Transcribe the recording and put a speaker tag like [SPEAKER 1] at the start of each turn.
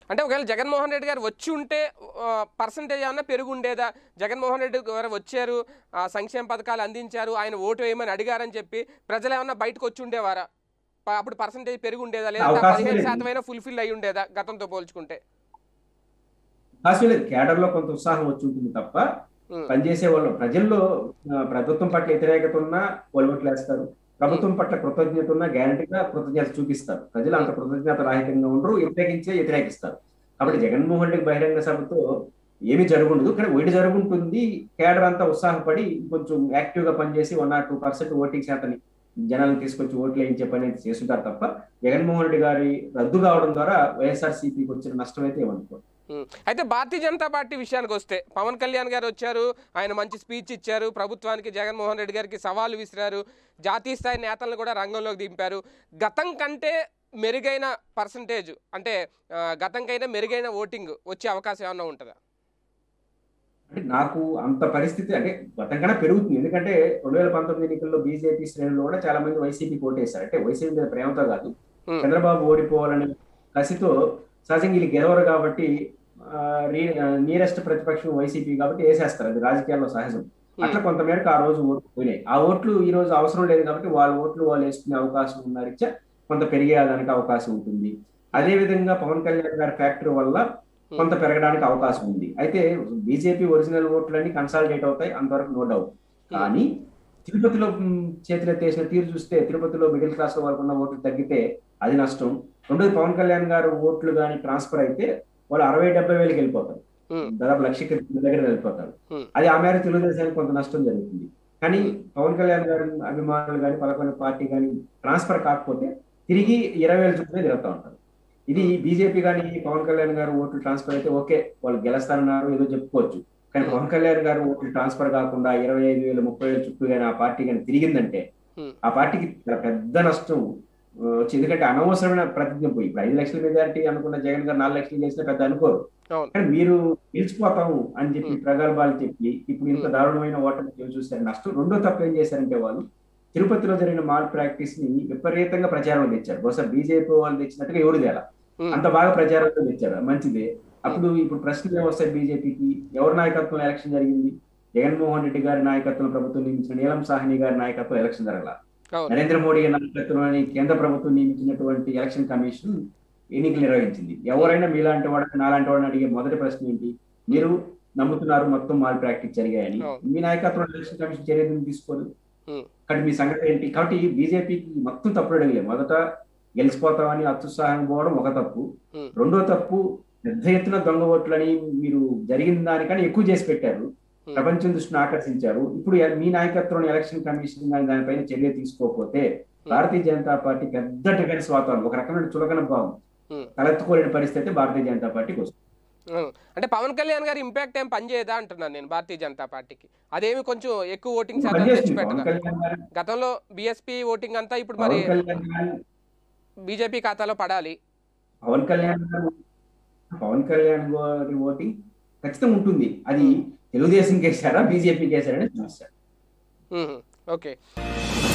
[SPEAKER 1] అంటే ఒకవేళ జగన్మోహన్ రెడ్డి గారు వచ్చి ఉంటే పర్సంటేజ్ ఏమన్నా పెరుగు ఉండేదా జగన్మోహన్ రెడ్డి గారు వచ్చారు ఆ, సంక్షేమ పథకాలు అందించారు ఆయన ఓటు వేయమని అడిగారని చెప్పి ప్రజలు ఏమన్నా బయటకు వచ్చి ఉండేవారా ప- అప్పుడు పర్సంటేజ్ పెరుగు ఉండేదా లేదా
[SPEAKER 2] అవకాశమే
[SPEAKER 1] పదిహేను
[SPEAKER 2] లేదు.
[SPEAKER 1] శాతం అయినా ఫుల్ఫిల్ అయి ఉండేదా గతంతో పోల్చుకుంటే
[SPEAKER 2] అవకాశం లేదు కేడర్ లో కొంత ఉత్సాహం వచ్చి ఉంటుంది తప్ప
[SPEAKER 1] ఉమ్,
[SPEAKER 2] పనిచేసే వాళ్ళు ప్రజల్లో ఆ, ప్రభుత్వం పట్ల వ్యతిరేకత ఉన్నా వాళ్ళు ఓట్లు వేస్తారు ప్రభుత్వం పట్ల కృతజ్ఞత ఉన్నా గ్యారంటీగా కృతజ్ఞత చూపిస్తారు ప్రజలు అంత కృతజ్ఞత రాహితంగా ఉండరు వ్యతిరేకించే వ్యతిరేకిస్తారు కాబట్టి జగన్మోహన్ రెడ్డి బహిరంగ సభతో ఏమీ జరుగుండదు కానీ ఒకటి జరుగుంటుంది కేడర్ అంతా ఉత్సాహపడి కొంచెం యాక్టివ్ గా పనిచేసి one or two percent voting శాతాన్ని జనాలను తీసుకొచ్చి ఓట్లు వేయించే పని అయితే చేస్తుంటారు తప్ప జగన్మోహన్ రెడ్డి గారి రద్దు కావడం ద్వారా వైఎస్ఆర్ సిపికి వచ్చిన నష్టం అయితే ఏమనుకో
[SPEAKER 1] ఉమ్. అయితే భారతీయ జనతా పార్టీ విషయానికి వస్తే పవన్ కళ్యాణ్ గారు వచ్చారు ఆయన మంచి స్పీచ్ ఇచ్చారు ప్రభుత్వానికి జగన్మోహన్ రెడ్డి గారికి సవాలు విసిరారు జాతీయ స్థాయి నేతలను కూడా రంగంలోకి దింపారు గతం కంటే మెరుగైన పర్సంటేజ్ అంటే ఆ, గతం కంటే మెరుగైన ఓటింగ్ వచ్చే అవకాశం ఏమన్నా ఉంటుందా
[SPEAKER 2] అంటే నాకు అంత పరిస్థితి అంటే గతం కన్నా పెరుగుతుంది ఎందుకంటే రెండు వేల పంతొమ్మిది ఎన్నికల్లో బీజేపీ శ్రేణులు కూడా చాలా మంది వైసీపీ ఓటేశారు అంటే వైసీపీ మీద ప్రేమతో కాదు
[SPEAKER 1] Hmm.
[SPEAKER 2] చంద్రబాబు ఓడిపోవాలనే కసితో సహజంగా వీళ్ళు గెలవరు కాబట్టి నియరెస్ట్ ప్రతిపక్షం వైసీపీ కాబట్టి వేసేస్తారు అది రాజకీయాల్లో సహజం అట్లా కొంతమేరకు ఆ రోజు ఓట్లు పోయినాయి ఆ ఓట్లు ఈ రోజు అవసరం లేదు కాబట్టి వాళ్ళ ఓట్లు వాళ్ళు వేసుకునే అవకాశం ఉన్న రీత్యా కొంత పెరిగేదానికి అవకాశం ఉంటుంది అదే విధంగా పవన్ కళ్యాణ్ గారి ఫ్యాక్టరీ వల్ల కొంత పెరగడానికి అవకాశం ఉంది అయితే బీజేపీ ఒరిజినల్ ఓట్లన్నీ కన్సాలిడేట్ అవుతాయి అంతవరకు నో డౌట్ కానీ తిరుపతిలో మ్, చేతులెత్తేసిన తీరు చూస్తే తిరుపతిలో మిడిల్ క్లాస్ వాళ్ళకు ఉన్న ఓట్లు తగ్గితే అది నష్టం రెండోది పవన్ కళ్యాణ్ గారు ఓట్లు కానీ ట్రాన్స్ఫర్ అయితే వాళ్ళు అరవై డెబ్బై వేలకి వెళ్ళిపోతారు
[SPEAKER 1] Hmm.
[SPEAKER 2] దాదాపు లక్షకి దగ్గర వెళ్ళిపోతారు
[SPEAKER 1] Hmm.
[SPEAKER 2] అది ఆ మేర తెలుగుదేశానికి కొంత నష్టం జరుగుతుంది కానీ పవన్ కళ్యాణ్ గారి అభిమానులు కానీ పదకొండు పార్టీ కానీ ట్రాన్స్ఫర్ కాకపోతే తిరిగి ఇరవై వేల చుట్టూ తిరుగుతూ ఉంటారు ఇది బీజేపీ కానీ పవన్ కళ్యాణ్ గారు ఓట్లు ట్రాన్స్ఫర్ అయితే ఓకే వాళ్ళు గెలుస్తారన్నారు ఏదో చెప్పుకోవచ్చు కానీ పవన్ కళ్యాణ్ గారు ఓట్లు ట్రాన్స్ఫర్ కాకుండా ఇరవై ఐదు వేలు ముప్పై వేల చుట్టూ కానీ ఆ పార్టీ కానీ తిరిగిందంటే
[SPEAKER 1] Hmm.
[SPEAKER 2] ఆ పార్టీకి చాలా పెద్ద నష్టం ఆ, వచ్చింది ఎందుకంటే అనవసరమైన ప్రతిజ్ఞ పోయి ఇప్పుడు ఐదు లక్షల మెజారిటీ అనుకున్న జగన్ గారు నాలుగు లక్షలు చేసినా పెద్ద అనుకోరు
[SPEAKER 1] అవును
[SPEAKER 2] కానీ మీరు గెలిచిపోతాము అని చెప్పి
[SPEAKER 1] Hmm.
[SPEAKER 2] ప్రగల్భాలు చెప్పి ఇప్పుడు ఇంత
[SPEAKER 1] Hmm.
[SPEAKER 2] దారుణమైన ఓటమి చవి చూశారు నష్టం రెండో తప్పు ఏం చేశారంటే వాళ్ళు తిరుపతిలో జరిగిన మాల్ ప్రాక్టీస్ ని విపరీతంగా ప్రచారం తెచ్చారు బహుశా బీజేపీ వాళ్ళు తెచ్చినట్టుగా ఎవరు తేలా
[SPEAKER 1] Hmm.
[SPEAKER 2] అంత బాగా ప్రచారంలో తెచ్చారు మంచిదే అప్పుడు ఇప్పుడు ప్రశ్నలు ఏమొస్తాయి బీజేపీకి ఎవరి నాయకత్వం ఎలక్షన్ జరిగింది జగన్మోహన్ రెడ్డి గారి నాయకత్వం ప్రభుత్వం నియమించిన నీలం సాహ్ని గారి నాయకత్వం ఎలక్షన్ జరగల
[SPEAKER 1] అవును
[SPEAKER 2] నరేంద్ర మోడీ నాయకత్వంలోని కేంద్ర ప్రభుత్వం నియమించినటువంటి ఎలక్షన్ కమిషన్ ఎన్నికలు నిర్వహించింది ఎవరైనా మీలాంటి వాడిని నాలాంటి వాడిని అడిగే మొదటి ప్రశ్న ఏంటి మీరు నమ్ముతున్నారు మొత్తం మాల్ ప్రాక్టీస్ జరిగాయని
[SPEAKER 1] అవును.
[SPEAKER 2] మీ నాయకత్వంలో ఎలక్షన్ కమిషన్ చర్యలు తీసుకోదు
[SPEAKER 1] Hmm.
[SPEAKER 2] కాబట్టి మీ సంగతి ఏంటి కాబట్టి బీజేపీకి మొత్తం తప్పుడు అడగలేదు మొదట గెలిచిపోతామని అత్యుత్సాహం పోవడం ఒక తప్పు
[SPEAKER 1] Hmm.
[SPEAKER 2] రెండో తప్పు పెద్ద ఎత్తున దొంగ ఓట్లని మీరు జరిగిన దానికన్నా ఎక్కువ చేసి పెట్టారు
[SPEAKER 1] Hmm.
[SPEAKER 2] ప్రపంచం దృష్టిని ఆకర్షించారు ఇప్పుడు ఎ- మీ నాయకత్వంలో ఎలక్షన్ కమిషన్ కానీ దానిపైన చర్య తీసుకోకపోతే భారతీయ జనతా పార్టీ పెద్ద డిఫెన్స్ వాతావరణం ఒక రకమైన చులకన భావం
[SPEAKER 1] Hmm.
[SPEAKER 2] తలెత్తుకోలేని పరిస్థితి అయితే భారతీయ జనతా పార్టీకి వస్తుంది
[SPEAKER 1] ఉమ్. అంటే పవన్ కళ్యాణ్ గారి ఇంపాక్ట్ ఏం పనిచేయదా అంటున్నాను నేను భారతీయ జనతా పార్టీకి అదేమి కొంచెం ఎక్కువ ఓటింగ్ శాతం
[SPEAKER 2] పనిచేస్తుంది పవన్
[SPEAKER 1] తెచ్చిపెట్టదా
[SPEAKER 2] కళ్యాణ్ గారు
[SPEAKER 1] గతంలో బీఎస్పీ ఓటింగ్ అంతా ఇప్పుడు మరి
[SPEAKER 2] పవన్ కళ్యాణ్ గారు
[SPEAKER 1] బీజేపీ ఖాతాలో పడాలి
[SPEAKER 2] పవన్ కళ్యాణ్ గారు పవన్ కళ్యాణ్ గారి ఓటింగ్ ఖచ్చితంగా ఉంటుంది అది తెలుగుదేశం కేసారా బీజేపీ కేసారా అనేది సమస్య
[SPEAKER 1] ఉమ్. ఓకే